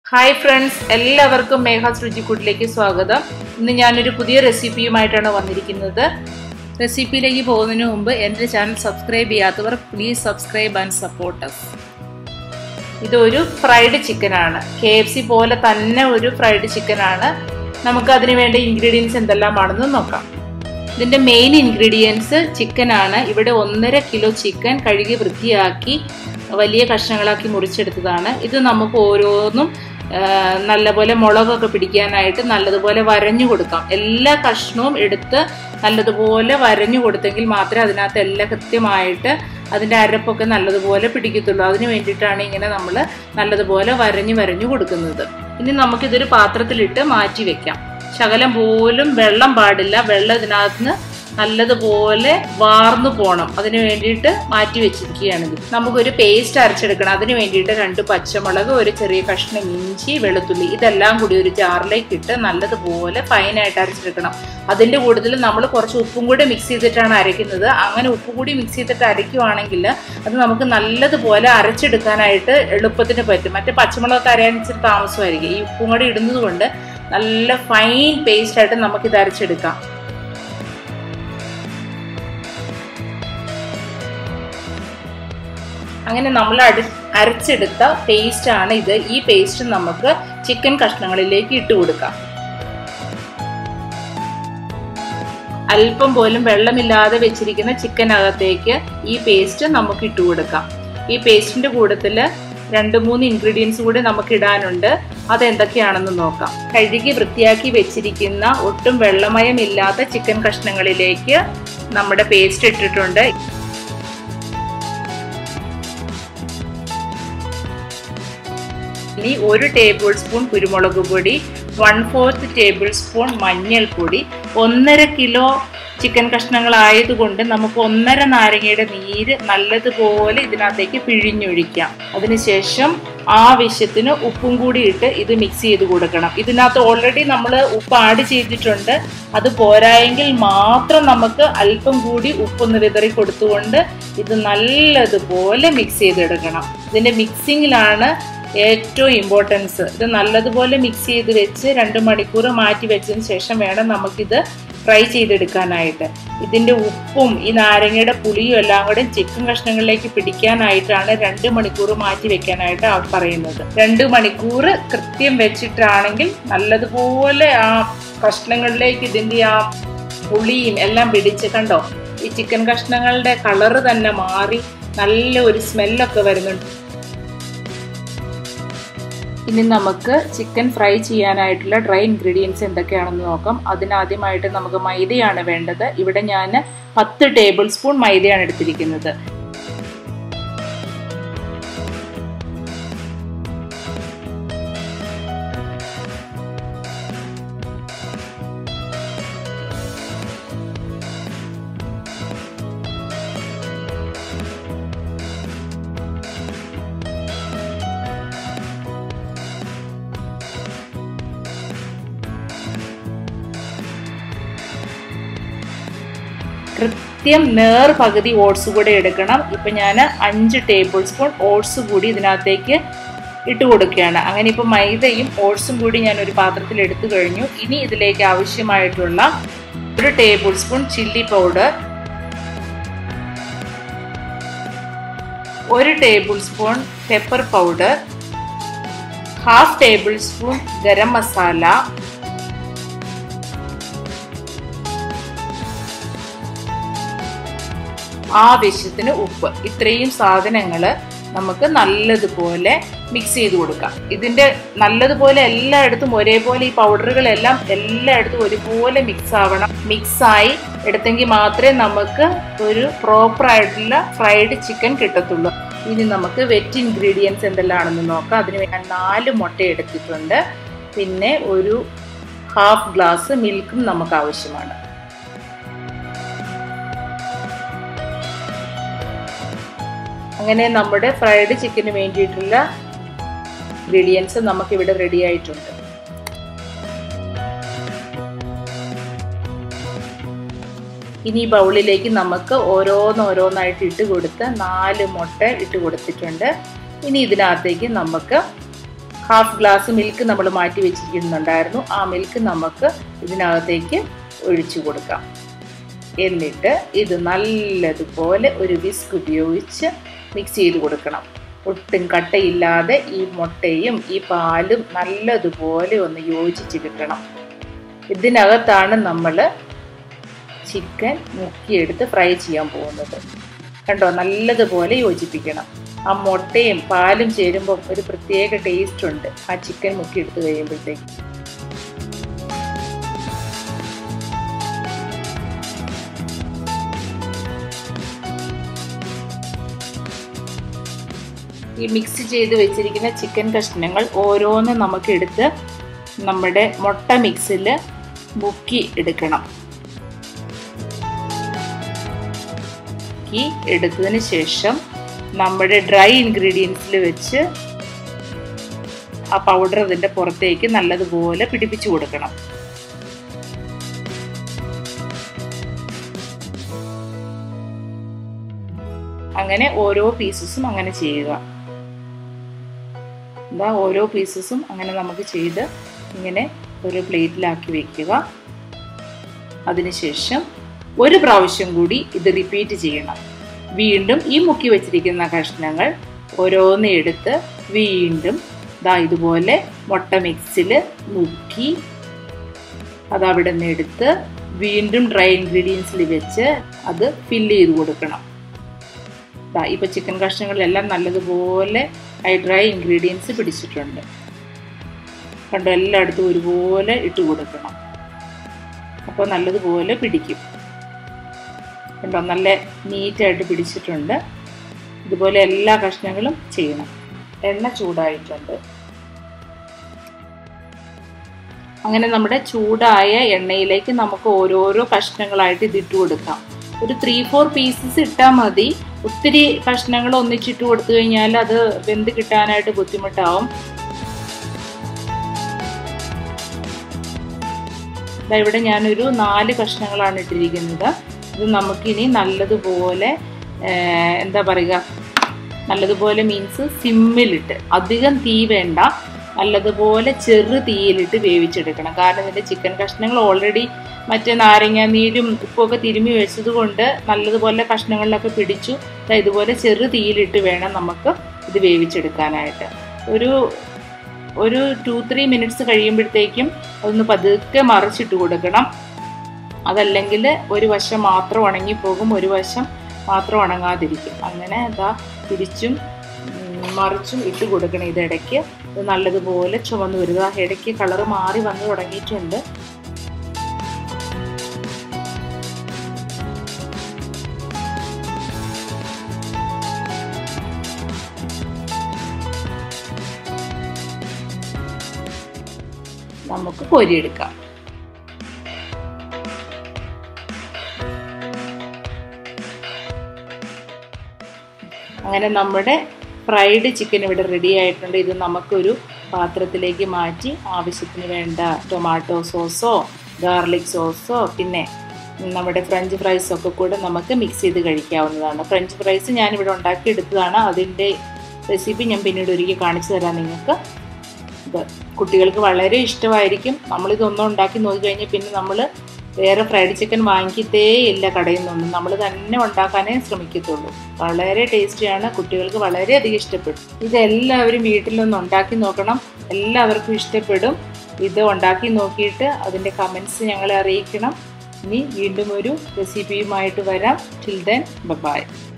hi friends എല്ലാവർക്കും മേഘാസ് രുചിക്കൂട്ടിലേക്ക് സ്വാഗതം ഇന്ന് ഞാനൊരു പുതിയ റെസിപ്പിയുമായിട്ടാണ് വന്നിരിക്കുന്നത് റെസിപ്പിയിലേക്ക് പോകുന്നതിന് മുമ്പ് എൻ്റെ ചാനൽ സബ്സ്ക്രൈബ് ചെയ്യാത്തവർ please subscribe and support us ഇതൊരു ഫ്രൈഡ് ചിക്കനാണ് കെ എഫ് സി പോലെ തന്നെ ഒരു ഫ്രൈഡ് ചിക്കനാണ് നമുക്ക് അതിന് വേണ്ട ഇൻഗ്രീഡിയൻസ് എന്തെല്ലാമാണെന്ന് നോക്കാം ഇതിൻ്റെ മെയിൻ ഇൻഗ്രീഡിയൻസ് ചിക്കനാണ് ഇവിടെ ഒന്നര കിലോ ചിക്കൻ കഴുകി വൃത്തിയാക്കി വലിയ കഷ്ണങ്ങളാക്കി മുറിച്ചെടുത്തതാണ് ഇത് നമുക്ക് ഓരോന്നും നല്ലപോലെ മുളകൊക്കെ പിടിക്കാനായിട്ട് നല്ലതുപോലെ വരഞ്ഞു കൊടുക്കാം എല്ലാ കഷ്ണവും എടുത്ത് നല്ലതുപോലെ വരഞ്ഞു കൊടുത്തെങ്കിൽ മാത്രമേ അതിനകത്ത് എല്ലാം കൃത്യമായിട്ട് അതിൻ്റെ അരപ്പൊക്കെ നല്ലതുപോലെ പിടിക്കത്തുള്ളൂ അതിന് വേണ്ടിയിട്ടാണ് ഇങ്ങനെ നമ്മൾ നല്ലതുപോലെ വരഞ്ഞു വരഞ്ഞു കൊടുക്കുന്നത് ഇനി നമുക്കിതൊരു പാത്രത്തിലിട്ട് മാറ്റി വെക്കാം ശകലം പോലും വെള്ളം പാടില്ല വെള്ളം ഇതിനകത്ത് നല്ലതുപോലെ വാർന്നു പോകണം അതിന് വേണ്ടിയിട്ട് മാറ്റി വെച്ചിരിക്കുകയാണിത് നമുക്കൊരു പേസ്റ്റ് അരച്ചെടുക്കണം അതിന് വേണ്ടിയിട്ട് രണ്ട് പച്ചമുളക് ഒരു ചെറിയ കഷ്ണം ഇഞ്ചി വെളുത്തുള്ളി ഇതെല്ലാം കൂടി ഒരു ജാറിലേക്ക് ഇട്ട് നല്ലതുപോലെ ഫൈനായിട്ട് അരച്ചെടുക്കണം അതിൻ്റെ കൂടുതൽ നമ്മൾ കുറച്ച് ഉപ്പും കൂടി മിക്സ് ചെയ്തിട്ടാണ് അരയ്ക്കുന്നത് അങ്ങനെ ഉപ്പ് കൂടി മിക്സ് ചെയ്തിട്ട് അരയ്ക്കുവാണെങ്കിൽ അത് നമുക്ക് നല്ലതുപോലെ അരച്ചെടുക്കാനായിട്ട് എളുപ്പത്തിന് പറ്റും മറ്റേ പച്ചമുളകൊക്കെ അരയാൻ ഇച്ചിരി താമസമായിരിക്കും ഈ ഉപ്പും കൂടി ഇടുന്നത് കൊണ്ട് നല്ല ഫൈൻ പേസ്റ്റായിട്ട് നമുക്കിത് അരച്ചെടുക്കാം അങ്ങനെ നമ്മൾ അടി അരച്ചെടുത്ത പേസ്റ്റ് ആണ് ഇത് ഈ പേസ്റ്റ് നമുക്ക് ചിക്കൻ കഷ്ണങ്ങളിലേക്ക് ഇട്ട് കൊടുക്കാം അല്പം പോലും വെള്ളമില്ലാതെ വെച്ചിരിക്കുന്ന ചിക്കനകത്തേക്ക് ഈ പേസ്റ്റ് നമുക്ക് ഇട്ട് കൊടുക്കാം ഈ പേസ്റ്റിന്റെ കൂട്ടത്തിൽ രണ്ട് മൂന്ന് ഇൻഗ്രീഡിയൻസ് കൂടി നമുക്ക് ഇടാനുണ്ട് അതെന്തൊക്കെയാണെന്ന് നോക്കാം കഴുകി വൃത്തിയാക്കി വെച്ചിരിക്കുന്ന ഒട്ടും വെള്ളമയമില്ലാത്ത ചിക്കൻ കഷ്ണങ്ങളിലേക്ക് നമ്മുടെ പേസ്റ്റ് ഇട്ടിട്ടുണ്ട് ഇനി ഒരു ടേബിൾ സ്പൂൺ കുരുമുളക് പൊടി വൺ ഫോർത്ത് ടേബിൾ സ്പൂൺ മഞ്ഞൾപ്പൊടി ഒന്നര കിലോ ചിക്കൻ കഷ്ണങ്ങളായതുകൊണ്ട് നമുക്ക് ഒന്നര നാരങ്ങയുടെ നീര് നല്ലതുപോലെ ഇതിനകത്തേക്ക് പിഴിഞ്ഞൊഴിക്കാം അതിനുശേഷം ആവശ്യത്തിന് ഉപ്പും കൂടി ഇട്ട് ഇത് മിക്സ് ചെയ്ത് കൊടുക്കണം ഇതിനകത്ത് ഓൾറെഡി നമ്മൾ ഉപ്പ് ആഡ് ചെയ്തിട്ടുണ്ട് അത് പോരായെങ്കിൽ മാത്രം നമുക്ക് അല്പം കൂടി ഉപ്പൊന്ന് വിതറി കൊടുത്തുകൊണ്ട് ഇത് നല്ലതുപോലെ മിക്സ് ചെയ്തെടുക്കണം ഇതിൻ്റെ മിക്സിങ്ങിലാണ് ഏറ്റവും ഇമ്പോർട്ടൻസ് ഇത് നല്ലതുപോലെ മിക്സ് ചെയ്ത് വെച്ച് രണ്ട് മണിക്കൂർ മാറ്റി വെച്ചതിന് ശേഷം വേണം നമുക്കിത് ഫ്രൈ ചെയ്തെടുക്കാനായിട്ട് ഇതിൻ്റെ ഉപ്പും ഈ നാരങ്ങയുടെ പുളിയും എല്ലാം കൂടെ ചിക്കൻ കഷ്ണങ്ങളിലേക്ക് പിടിക്കാനായിട്ടാണ് രണ്ട് മണിക്കൂർ മാറ്റി വെക്കാനായിട്ട് അവർ പറയുന്നത് രണ്ട് മണിക്കൂർ കൃത്യം വെച്ചിട്ടാണെങ്കിൽ നല്ലതുപോലെ ആ കഷ്ണങ്ങളിലേക്ക് ഇതിൻ്റെ ആ പുളിയും എല്ലാം പിടിച്ച് കണ്ടോ ഈ ചിക്കൻ കഷ്ണങ്ങളുടെ കളറ് തന്നെ മാറി നല്ല ഒരു സ്മെല്ലൊക്കെ വരുന്നുണ്ട് ഇനി നമുക്ക് ചിക്കൻ ഫ്രൈ ചെയ്യാനായിട്ടുള്ള ഡ്രൈ ഇൻഗ്രീഡിയൻസ് എന്തൊക്കെയാണെന്ന് നോക്കാം അതിനാദ്യമായിട്ട് നമുക്ക് മൈദയാണ് വേണ്ടത് ഇവിടെ ഞാൻ പത്ത് ടേബിൾ സ്പൂൺ മൈദയാണ് എടുത്തിരിക്കുന്നത് കൃത്യം നേർ പകുതി ഓട്സ് കൂടെ എടുക്കണം ഇപ്പം ഞാൻ അഞ്ച് ടേബിൾ സ്പൂൺ ഓട്സ് കൂടി ഇതിനകത്തേക്ക് ഇട്ട് കൊടുക്കുകയാണ് അങ്ങനെ ഇപ്പോൾ മൈദയും ഓട്സും കൂടി ഞാൻ ഒരു പാത്രത്തിൽ എടുത്തു കഴിഞ്ഞു ഇനി ഇതിലേക്ക് ആവശ്യമായിട്ടുള്ള ഒരു ടേബിൾ സ്പൂൺ ചില്ലി പൗഡർ ഒരു tablespoon pepper powder half tablespoon garam masala ആവശ്യത്തിന് ഉപ്പ് ഇത്രയും സാധനങ്ങൾ നമുക്ക് നല്ലതുപോലെ മിക്സ് ചെയ്ത് കൊടുക്കാം ഇതിൻ്റെ നല്ലതുപോലെ എല്ലായിടത്തും ഒരേപോലെ ഈ പൗഡറുകളെല്ലാം എല്ലായിടത്തും ഒരുപോലെ മിക്സ് ആവണം മിക്സായി എടുത്തെങ്കിൽ മാത്രമേ നമുക്ക് ഒരു പ്രോപ്പർ ആയിട്ടുള്ള ഫ്രൈഡ് ചിക്കൻ കിട്ടത്തുള്ളൂ ഇനി നമുക്ക് വെറ്റ് ഇൻഗ്രീഡിയൻസ് എന്തെല്ലാമാണെന്ന് നോക്കാം അതിന് ഞാൻ നാല് മുട്ട എടുത്തിട്ടുണ്ട് പിന്നെ ഒരു ഹാഫ് ഗ്ലാസ് മിൽക്കും നമുക്ക് ആവശ്യമാണ് അങ്ങനെ നമ്മുടെ ഫ്രൈഡ് ചിക്കന് വേണ്ടിയിട്ടുള്ള ഇൻഗ്രീഡിയൻസ് നമുക്കിവിടെ റെഡി ആയിട്ടുണ്ട് ഇനി ഈ ബൗളിലേക്ക് നമുക്ക് ഓരോന്നോരോന്നായിട്ട് ഇട്ട് കൊടുത്ത് നാല് മുട്ട ഇട്ട് കൊടുത്തിട്ടുണ്ട് ഇനി ഇതിനകത്തേക്ക് നമുക്ക് ഹാഫ് ഗ്ലാസ് മിൽക്ക് നമ്മൾ മാറ്റി വെച്ചിരിക്കുന്നുണ്ടായിരുന്നു ആ മിൽക്ക് നമുക്ക് ഇതിനകത്തേക്ക് ഒഴിച്ചു കൊടുക്കാം എന്നിട്ട് ഇത് നല്ലതുപോലെ ഒരു വിസ്ക് ഉപയോഗിച്ച് മിക്സ് ചെയ്ത് കൊടുക്കണം ഒട്ടും കട്ടയില്ലാതെ ഈ മുട്ടയും ഈ പാലും നല്ലതുപോലെ ഒന്ന് യോജിച്ച് കിട്ടണം ഇതിനകത്താണ് നമ്മൾ ചിക്കൻ മുക്കിയെടുത്ത് ഫ്രൈ ചെയ്യാൻ പോകുന്നത് കണ്ടോ നല്ലതുപോലെ യോജിപ്പിക്കണം ആ മുട്ടയും പാലും ചേരുമ്പോൾ ഒരു പ്രത്യേക ടേസ്റ്റ് ഉണ്ട് ആ ചിക്കൻ മുക്കിയെടുത്ത് കഴിയുമ്പോഴത്തേക്ക് ഈ മിക്സ് ചെയ്ത് വെച്ചിരിക്കുന്ന ചിക്കൻ കഷ്ണങ്ങൾ ഓരോന്ന് നമുക്ക് എടുത്ത് നമ്മുടെ മുട്ട മിക്സിൽ മുക്കി എടുക്കണം മുക്കി എടുത്തതിന് ശേഷം നമ്മുടെ ഡ്രൈ ഇൻഗ്രീഡിയൻസിൽ വെച്ച് ആ പൗഡർ അതിൻ്റെ പുറത്തേക്ക് നല്ലതുപോലെ പിടിപ്പിച്ചു കൊടുക്കണം അങ്ങനെ ഓരോ പീസസും അങ്ങനെ ചെയ്യുക എന്താ ഓരോ പീസസും അങ്ങനെ നമുക്ക് ചെയ്ത് ഇങ്ങനെ ഒരു പ്ലേറ്റിലാക്കി വെക്കുക അതിനുശേഷം ഒരു പ്രാവശ്യം കൂടി ഇത് റിപ്പീറ്റ് ചെയ്യണം വീണ്ടും ഈ മുക്കി വെച്ചിരിക്കുന്ന കഷ്ണങ്ങൾ ഓരോന്ന് എടുത്ത് വീണ്ടും ദാ ഇതുപോലെ മുട്ട മിക്സിൽ മുക്കി അതവിടെ നിന്ന് എടുത്ത് വീണ്ടും ഡ്രൈ ഇൻഗ്രീഡിയൻസിൽ വെച്ച് അത് ഫില്ല് ചെയ്ത് കൊടുക്കണം ദാ ഇപ്പോൾ ചിക്കൻ കഷ്ണങ്ങളിലെല്ലാം നല്ലതുപോലെ ഈ ഡ്രൈ ഇൻഗ്രീഡിയൻസ് പിടിച്ചിട്ടുണ്ട് കണ്ടോ എല്ലായിടത്തും ഒരുപോലെ ഇട്ട് കൊടുക്കണം അപ്പോൾ നല്ലതുപോലെ പിടിക്കും കണ്ടോ നല്ല നീറ്റായിട്ട് പിടിച്ചിട്ടുണ്ട് ഇതുപോലെ എല്ലാ കഷ്ണങ്ങളും ചെയ്യണം എണ്ണ ചൂടായിട്ടുണ്ട് അങ്ങനെ നമ്മുടെ ചൂടായ എണ്ണയിലേക്ക് നമുക്ക് ഓരോരോ കഷ്ണങ്ങളായിട്ട് ഇതിട്ട് കൊടുക്കാം ഒരു ത്രീ ഫോർ പീസസ് ഇട്ടാൽ മതി ഒത്തിരി കഷ്ണങ്ങൾ ഒന്നിച്ചിട്ട് കൊടുത്തു കഴിഞ്ഞാൽ അത് വെന്ത് കിട്ടാനായിട്ട് ബുദ്ധിമുട്ടാവും ഇവിടെ ഞാനൊരു നാല് കഷ്ണങ്ങളാണ് ഇട്ടിരിക്കുന്നത് ഇത് നമുക്കിനി നല്ലതുപോലെ എന്താ പറയുക നല്ലതുപോലെ മീൻസ് സിമ്മിലിട്ട് അധികം തീ വേണ്ട നല്ലതുപോലെ ചെറു തീയിലിട്ട് വേവിച്ചെടുക്കണം കാരണം ഇതിൻ്റെ ചിക്കൻ കഷ്ണങ്ങൾ ഓൾറെഡി മറ്റേ നാരങ്ങ നീരും ഉപ്പൊക്കെ തിരുമ്മി വെച്ചത് കൊണ്ട് നല്ലതുപോലെ കഷ്ണങ്ങളിലൊക്കെ പിടിച്ചു ഇതുപോലെ ചെറു തീയിലിട്ട് വേണം നമുക്ക് ഇത് വേവിച്ചെടുക്കാനായിട്ട് ഒരു ഒരു ടു ത്രീ മിനിറ്റ്സ് കഴിയുമ്പോഴത്തേക്കും അതൊന്ന് പതുക്കെ മറിച്ചിട്ട് കൊടുക്കണം അതല്ലെങ്കിൽ ഒരു വശം മാത്രം ഉണങ്ങിപ്പോകും ഒരു വശം മാത്രം ഉണങ്ങാതിരിക്കും അങ്ങനെ അതാ തിരിച്ചും മറിച്ചും ഇട്ട് കൊടുക്കണം ഇതിടയ്ക്ക് ഇത് നല്ലതുപോലെ ചുവന്ന് വരിക ഇടയ്ക്ക് കളറ് മാറി വന്ന് തുടങ്ങിയിട്ടുണ്ട് നമുക്ക് കോരിയെടുക്കാം അങ്ങനെ നമ്മുടെ ഫ്രൈഡ് ചിക്കൻ ഇവിടെ റെഡി ആയിട്ടുണ്ട് ഇത് നമുക്കൊരു പാത്രത്തിലേക്ക് മാറ്റി ആവശ്യത്തിന് വേണ്ട ടൊമാറ്റോ സോസോ ഗാർലിക് സോസോ പിന്നെ നമ്മുടെ ഫ്രഞ്ച് ഫ്രൈസ് ഒക്കെ കൂടെ നമുക്ക് മിക്സ് ചെയ്ത് കഴിക്കാവുന്നതാണ് ഫ്രഞ്ച് ഫ്രൈസ് ഞാനിവിടെ ഉണ്ടാക്കിയെടുത്തതാണ് അതിൻ്റെ റെസിപ്പി ഞാൻ പിന്നീട് ഒരിക്കൽ കാണിച്ചു തരാം നിങ്ങൾക്ക് ഇത് കുട്ടികൾക്ക് വളരെ ഇഷ്ടമായിരിക്കും നമ്മളിതൊന്നും ഉണ്ടാക്കി നോക്കി കഴിഞ്ഞാൽ പിന്നെ നമ്മൾ വേറെ ഫ്രൈഡ് ചിക്കൻ വാങ്ങിക്കത്തേ ഇല്ല കടയിൽ നിന്നൊന്നും നമ്മൾ തന്നെ ഉണ്ടാക്കാനേ ശ്രമിക്കത്തുള്ളൂ വളരെ ടേസ്റ്റിയാണ് കുട്ടികൾക്ക് വളരെയധികം ഇഷ്ടപ്പെടും ഇതെല്ലാവരും വീട്ടിലൊന്ന് ഉണ്ടാക്കി നോക്കണം എല്ലാവർക്കും ഇഷ്ടപ്പെടും ഇത് ഉണ്ടാക്കി നോക്കിയിട്ട് അതിൻ്റെ കമൻസ് ഞങ്ങളെ അറിയിക്കണം ഇനി വീണ്ടും ഒരു റെസിപ്പിയുമായിട്ട് വരാം ടിൽ ദെൻ ബൈ